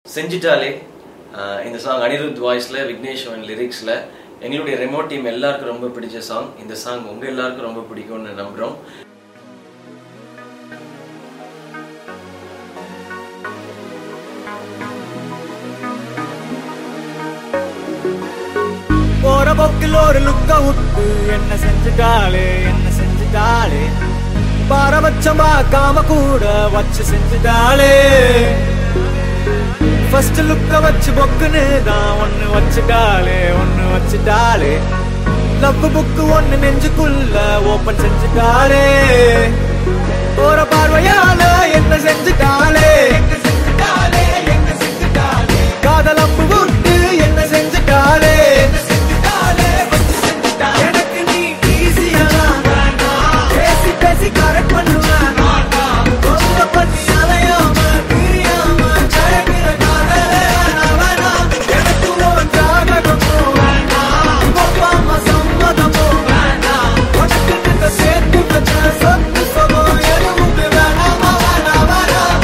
செஞ்சிட்டாலே ஆஹ் இந்த சாங் அனிருத் வாய்ஸில் விக்னேஸ்வரன் லிரிக்ஸில் எங்களுடைய ரெமோட் டீம் எல்லாருக்கும் ரொம்ப பிடிச்ச சாங் இந்த சாங் உங்கள் எல்லாருக்கும் ரொம்ப பிடிக்கும்னு நம்புகிறோம் போற போக்கில் ஒரு லுக்க விட்டு என்ன செஞ்சுட்டாளே என்ன செஞ்சுட்டாளே பாரபட்சம் பார்க்காம கூட வச்சு செஞ்சுட்டாளே ஃபர்ஸ்ட் லுக்க வச்சு பொக்குன்னு தான் ஒண்ணு வச்சுட்டாளே ஒண்ணு வச்சுட்டாளே லவ் புக்கு ஒண்ணு நெஞ்சுக்குள்ள ஓபன் செஞ்சுட்டாளே போற பார்வையால என்ன செஞ்சுட்டாளே காதல் அம்பு விட்டு என்ன செஞ்சுட்டாளே எனக்கு நீ easy-ஆ வேண்டாம். பேசி பேசி correct பண்ணுவேன். கொல்ல பண்ணி அலையாம, பிரியாம, கிடைக்கிற காதலே வேணாம், வேணாம். எனக்கு உன் ஜாதகமும் வேண்டாம். ஒப்பாம சம்மதமும் வேண்டாம். உனக்கு நீங்க சேர்த்து வச்ச சொத்து சுகம் எதுவுமே வேணாமா, வேணாம், வேணாம்.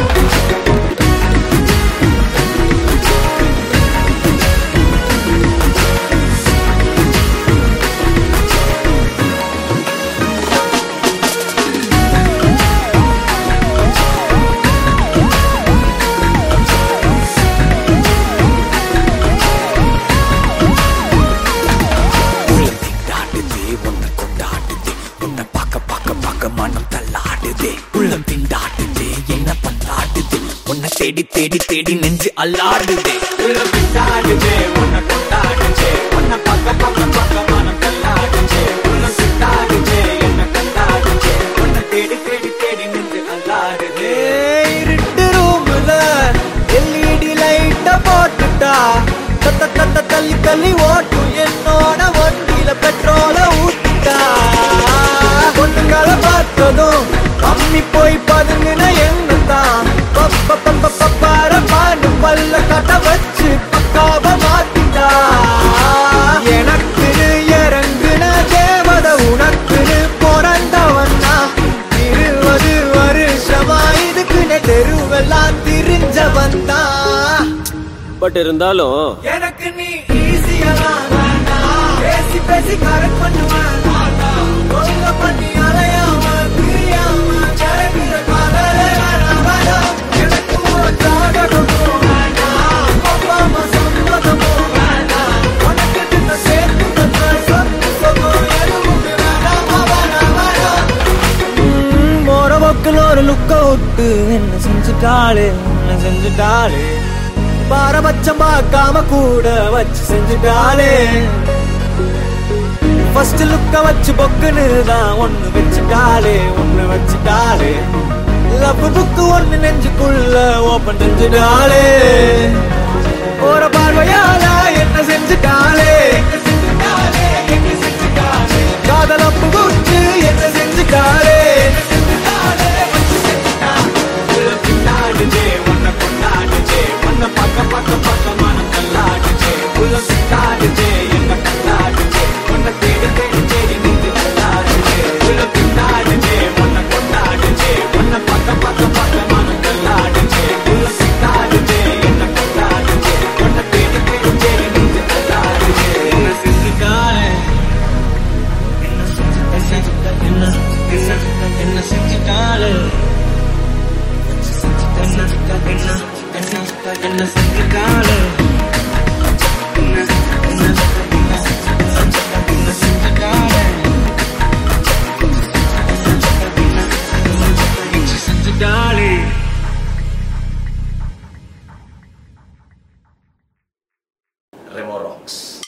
உள்ளத்தில் தாண்டுதே உன்னை கொண்டாடுதே உன்னை பார்க்க பார்க்க பார்க்க மனம் தள்ளாடுதே உள்ளம் திண்டாடுதே என்ன பண்ணாடுதே உன்னை தேடி தேடி தேடி நெஞ்சு அல்லாடுதே உள்ளம் திண்டாடுதே, உன்னை கொண்டாடுதே. உன்னை பார்க்க பார்க்க பார்க்க மனம் தள்ளாடுதே. உள்ளம் திண்டாடுதே, என்னை கொண்டாடுதே. உன்னை தேடி தேடி தேடி நின்று அல்லாடுதே. இருட்டு roomல LED light அ போட்டுட்டா. தத்த தத்த தள்ளி தள்ளி ஓட்டும் என்னோட வண்டியில பெட்ரோல ஊத்திட்டா பொண்ணுங்களை பார்த்ததும் அம்மி போய் பதுங்கின என்ன தான் பப்ப பப்ப பப்பார பாண்டு பல்ல கட்ட வச்சு பக்காவ மாத்திட்டா எனக்குன்னு இறங்குன தேவத உனக்குன்னு பிறந்தவன் நான் இருபது வருஷமா இதுக்குன்னு தெருவெல்லாம் திரிஞ்சவன் தான் பட் இருந்தாலும் எனக்கு நீ ஈஸியா பேசி பேசி கரெக்ட் பண்ணுவேன் கொல்ல பண்ணி அலையாம பிரியாம கிடைக்கிற காதலே வேணாம், வேணாம். எனக்கு உன் ஜாதகமும் வேண்டாம். ஒப்பாம சம்மதமும் வேண்டாம். உனக்கு நின்ன சேர்த்து வச்ச சொத்து சுகம் எதுவுமே வேணாமா, வேணாம், வேணாம். ம், போற போக்கில் ஒரு லுக்க விட்டு என்ன செஞ்சுட்டாளே என்ன செஞ்சுட்டாளே பாரபட்சம் பார்க்காம கூட வச்சு செஞ்சுட்டாளே ஃபர்ஸ்ட் லுக்க வச்சு பொக்குன்னு தான் ஒண்ணு வச்சுட்டாளே ஒண்ணு வச்சுட்டாளே லவ் புக்கு ஒண்ணு நெஞ்சுக்குள்ள ஓபன் செஞ்சுட்டாளே போற பார்வையால என்ன செஞ்சுட்டாளே காதல் அப்பு குச்சு என்ன செஞ்சுட்டாளே கொண்டாடுதே உன்னை கொண்டாடுதே உன்னை பார்க்க பார்க்க பார்க்க மனம் கல்லாடுதே உள்ளம் சித்தாடுதே என்ன கண்டாடுதே உன்னை தேடி தேடி தேடி நின்று கல்லாடுதே உள்ளம் சித்தாடுதே உன்னை கொண்டாடுதே உன்னை பார்க்க பார்க்க பார்க்க மனம் கல்லாடுதே உள்ளம் சித்தாடுதே என்ன கண்டாடுதே உன்னை தேடி தேடி தேடி நின்று கல்லாடுதே என்ன செஞ்சுட்டாளே என்ன செஞ்சுட்டா என்ன என்ன என்ன செஞ்சுட்டாளே என்ன செஞ்சுட்டாளே என்ன என்ன என்ன செஞ்சுட்டாளே செஞ்சுட்டாளே ரெமோ ராக்ஸ்